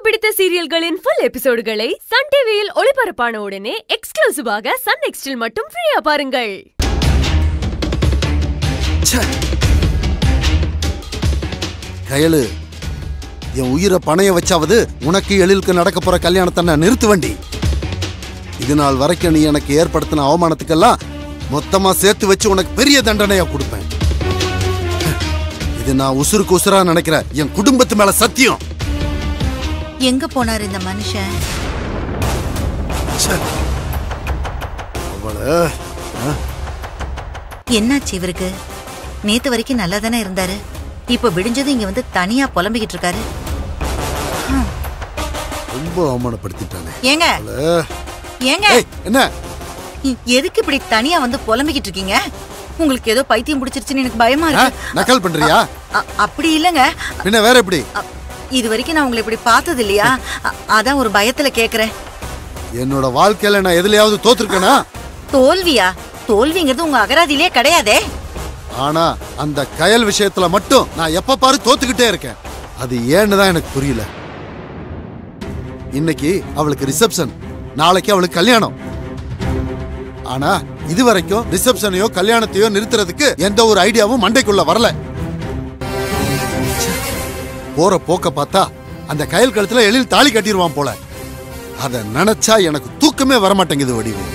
பிடித்த சீரியல்களின் full எபிசோடுகளை Sun டிவியில் ஒளிபரப்பான உடனே எக்ஸ்க்ளூசிவாக சன் நெக்ஸ்டில் மட்டும் ஃப்ரீயா பாருங்கள் ச்சே. கயலு என் உயிரை பணைய வச்சாவது உனக்கு எழிலுக்கு நடக்க போற கல்யாணத்தை நான் நிறுத்து வண்டி இது நாள் வரைக்கும் நீ எனக்கு ஏற்படுத்தின அவமானத்துக்கெல்லாம் மொத்தமா சேர்த்து வச்சு உனக்கு பெரிய தண்டனையா கொடுப்பேன் இது நான் உசுருக்கு உசுரா நினைக்கிற என் குடும்பத்து மேல சத்தியம் எங்க போனார் இந்த மனுஷன் ச்சே. அவளை ஆ? என்னாச்சு இவருக்கு நேத்து வரைக்கும் நல்லா தானே இருந்தாரு இப்ப விடிஞ்சதும் இங்க வந்து தனியா புலம்பிக்கிட்டு இருக்காரு ரொம்ப அவமானப்படுத்திட்டானே ஏங்க அவளை. ஏங்க ஏய், என்ன இ- எதுக்கு இப்படி தனியா வந்து புலம்பிக்கிட்டு இருக்கீங்க உங்களுக்கு ஏதோ பைத்தியம் பிடிச்சிருச்சுன்னு எனக்கு பயமா ஆ? இருக்கு நக்கல் பண்றியா அ- அப்படி இல்லங்க பின்ன வேற எப்படி அ- இது வரைக்கும் நான் உங்களை இப்படி பார்த்தது இல்லையா அ- அதான் ஒரு பயத்துல கேக்குறேன் என்னோட வாழ்க்கையில நான் எதுலயாவது தோத்துருக்கேனா தோல்வியா தோல்விங்கிறது உங்க அகராதியிலே கிடையாதே ஆனா அந்த கயல் விஷயத்துல மட்டும் நான் எப்ப பாரு தோத்துக்கிட்டே இருக்கேன் அது ஏன்னு தான் எனக்கு புரியல இன்னைக்கு அவளுக்கு ரிசப்ஷன் நாளைக்கு அவளுக்கு கல்யாணம் ஆனா இது வரைக்கும் ரிசப்ஷனையோ கல்யாணத்தையோ நிறுத்துறதுக்கு எந்த ஒரு ஐடியாவும் மண்டைக்குள்ள வரல ச்சே. போற போக்க பார்த்தா அந்த கயல் கழுத்துல எழில் தாலி கட்டிடுவான் போல அத நினைச்சா எனக்கு தூக்கமே வரமாட்டேங்குது வடிவு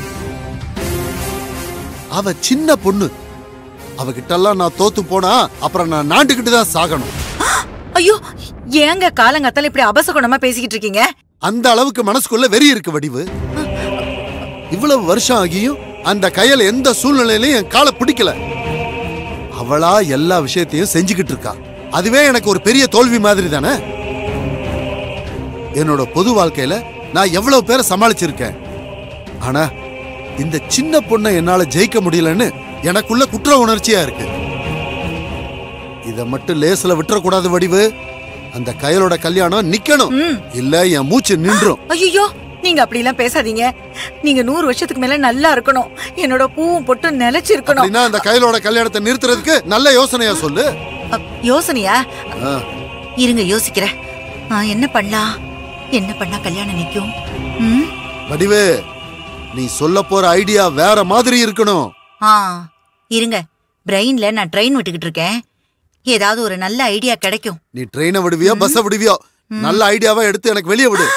அவ சின்ன பொண்ணு அவகிட்டெல்லாம் நான் தோத்து போனா அப்புறம் நான் நாண்டுகிட்டு தான் சாகணும் ஐயோ ஏங்க காலங்கத்தால இப்படி அபசகுணமா பேசிக்கிட்டு இருக்கீங்க அந்த அளவுக்கு மனசுக்குள்ள வெறி இருக்கு வடிவு இவ்வளவு வருஷம் ஆகியும் அந்த கையல் எந்த சூழ்நிலையிலையும் என் காலை பிடிக்கல அவளா எல்லா விஷயத்தையும் செஞ்சுக்கிட்டு இருக்கா அதுவே எனக்கு ஒரு பெரிய தோல்வி மாதிரி தானே என்னோட பொது வாழ்க்கையில நான் எவ்வளவு பேரை சமாளிச்சிருக்கேன் ஆனா இந்த சின்ன பொண்ணை என்னால ஜெயிக்க முடியலன்னு எனக்குள்ள குற்ற உணர்ச்சியா இருக்கு இத மட்டும் லேஸ்ல விட்டுறக்கூடாது வடிவு அந்த கயலோட கல்யாணம் நிக்கணும் ம். இல்ல என் மூச்சு நின்றும் ஐயோ நீங்க அப்படி எல்லாம் பேசாதீங்க நீங்க நூறு வருஷத்துக்கு மேல நல்லா இருக்கணும் என்னோட பூவும் பொட்டு நிலைச்சு இருக்கணும் அப்படின்னா அந்த கயலோட கல்யாணத்தை நிறுத்துறதுக்கு நல்ல யோசனையா சொல்லு அப், யோசனையா ஆ, இருங்க யோசிக்கிறேன் ஆ, என்ன பண்ணலாம் என்ன பண்ணா கல்யாணம் நிக்கும் ம்? வடிவு நீ சொல்ல போற ஐடியா வேற மாதிரி இருக்கணும் ஆ இருங்க பிரெயின்ல நான் ட்ரெயின் விட்டுக்கிட்டு இருக்கேன் ஏதாவது ஒரு நல்ல ஐடியா கிடைக்கும் நீ ட்ரெயினை விடுவியோ பஸ்ஸ விடுவியோ நல்ல ஐடியாவா எடுத்து எனக்கு வெளியே விடு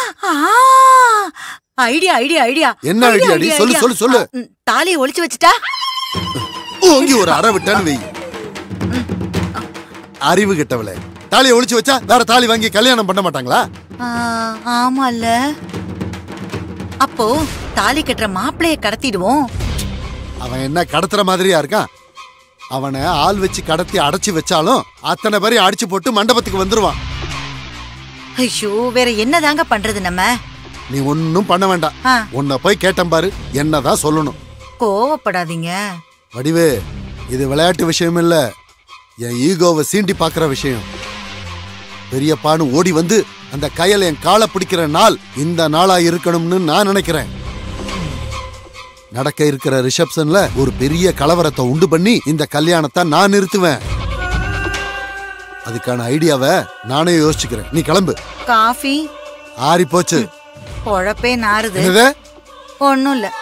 ஐடியா ஐடியா ஐடியா என்ன idea டி? சொல்லு, சொல்லு, சொல்லு. தாலியை ஒளிச்சு வச்சுட்டா ஓங்கி ஒரு அற விட்டான்னு வை அறிவு கெட்டவளே தாலியை ஒளிச்சு வச்சா வேற தாலி வாங்கி கல்யாணம் பண்ண மாட்டாங்களா ஆ, ஆமால்ல அப்போ தாலி கட்டுற மாப்பிளைய கடத்திடுவோம் அவன் என்ன கடத்துற மாதிரியா இருக்கான் அவனை ஆள் வச்சு கடத்தி அடைச்சு வச்சாலும் அத்தனை பேரையும் அடிச்சு போட்டு மண்டபத்துக்கு வந்துருவான் ஐயோ வேற என்னதாங்க பண்றது நம்ம நீ ஒன்னும் பண்ண வேண்டாம் ஆ. உன்னை போய் கேட்டேன் பாரு என்னதான் சொல்லணும் கோவப்படாதீங்க வடிவே இது விளையாட்டு விஷயம் இல்ல என் ஈகோவை சீண்டி பார்க்கிற விஷயம் பெரியப்பான்னு ஓடி வந்து அந்த கையல் என் காலை பிடிக்கிற நாள் இந்த நாளா இருக்கணும்னு நான் நினைக்கிறேன் நடக்க இருக்கிற ரிசப்ஷன்ல ஒரு பெரிய கலவரத்தை உண்டு பண்ணி இந்த கல்யாணத்தை நான் நிறுத்துவேன் அதுக்கான ஐடியாவை நானே யோசிச்சுக்கிறேன் நீ கிளம்பு காஃபி ஆறி போச்சு பொழப்பே நாறுது என்னது ஒண்ணும் இல்ல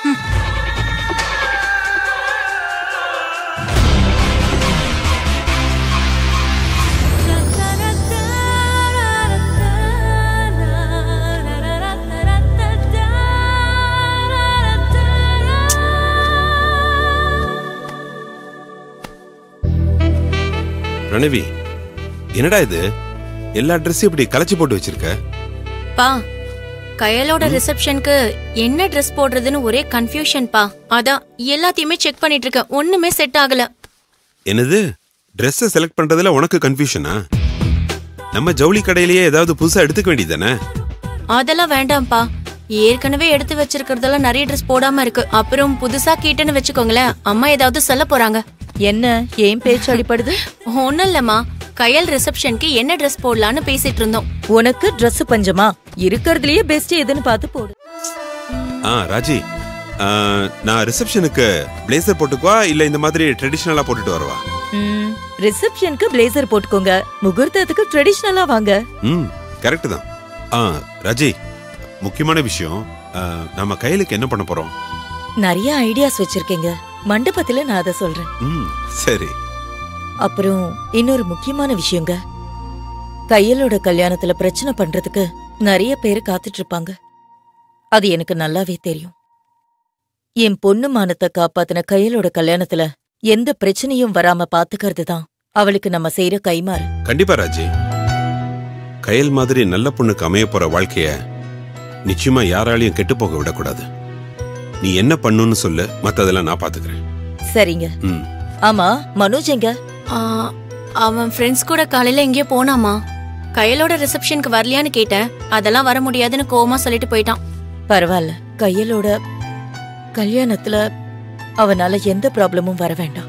பிரணவி என்னடா இது எல்லா ட்ரெஸ்ஸையும் இப்படி கலைச்சு போட்டு வச்சிருக்க பா கயலோட ரிசப்ஷனுக்கு என்ன ட்ரெஸ் போடுறதுன்னு ஒரே கன்ஃபியூஷன் பா அதான் எல்லாத்தையுமே செக் பண்ணிட்டு இருக்கேன் ஒண்ணுமே செட் ஆகல என்னது ட்ரெஸ்ஸை செலக்ட் பண்றதுல உனக்கு கன்ஃபியூஷனா நம்ம ஜவுளி கடையிலேயே ஏதாவது புதுசா எடுத்துக்க வேண்டியதானே அதெல்லாம் வேண்டாம்ப்பா ஏற்கனவே எடுத்து வச்சிருக்கிறதெல்லாம் நிறைய ட்ரெஸ் போடாம இருக்கு அப்புறம் புதுசா கேட்டேன்னு வச்சுக்கோங்களேன் அம்மா ஏதாவது சொல்ல போறாங்க என்ன ஏன் பேச்சு அடிப்படுது ஒண்ணும் இல்லம்மா கயல் ரிசப்ஷனுக்கு என்ன ட்ரெஸ் போடலான்னு பேசிட்டு இருந்தோம் உனக்கு Dress பஞ்சமா இருக்கிறதுலயே பெஸ்ட் எதுன்னு பார்த்து போடு ஆ ராஜி ஆ, நான் ரிசப்ஷனுக்கு பிளேசர் போட்டுக்குவா இல்ல இந்த மாதிரி ட்ரெடிஷ்னலா போட்டுட்டு வரவா ம், ரிசப்ஷனுக்கு பிளேசர் போட்டுக்கோங்க முகூர்த்தத்துக்கு ட்ரெடிஷ்னலா வாங்க ம் கரெக்ட் தான் ஆ ராஜி முக்கியமான விஷயம் ஆ, நம்ம கையலுக்கு என்ன பண்ண போறோம் நிறைய ஐடியாஸ் வச்சிருக்கீங்க மண்டபத்துல நான் அதை சொல்றேன் ம் சரி அப்புறம் இன்னொரு முக்கியமான விஷயங்க கையலோட கல்யாணத்துல பிரச்சனை பண்றதுக்கு நிறைய பேர் காத்துட்டு இருப்பாங்க அது எனக்கு நல்லாவே தெரியும் என் பொண்ணு மானத்தை காப்பாத்தின கையலோட கல்யாணத்துல எந்த பிரச்சனையும் வராம பாத்துக்கிறது தான் அவளுக்கு நம்ம செய்யற கைமாறு கண்டிப்பா ராஜி கயல் மாதிரி நல்ல பொண்ணுக்கு அமைய போற வாழ்க்கைய நிச்சயமா யாராலையும் கெட்டு போக விடக்கூடாது நீ என்ன பண்ணுன்னு சொல்லு மத்ததெல்லாம் நான் பாத்துக்கிறேன் சரிங்க ம் ஆமா மனோஜ் எங்க ஆ, அவன் ஃப்ரெண்ட்ஸ் கூட காலையில எங்கேயோ போனாமா கையலோட ரிசப்ஷனுக்கு வரலையான்னு கேட்டேன் அதெல்லாம் வர முடியாதுன்னு கோவமா சொல்லிட்டு போயிட்டான் பரவாயில்ல கையலோட கல்யாணத்துல அவனால எந்த ப்ராப்ளமும் வர வேண்டாம்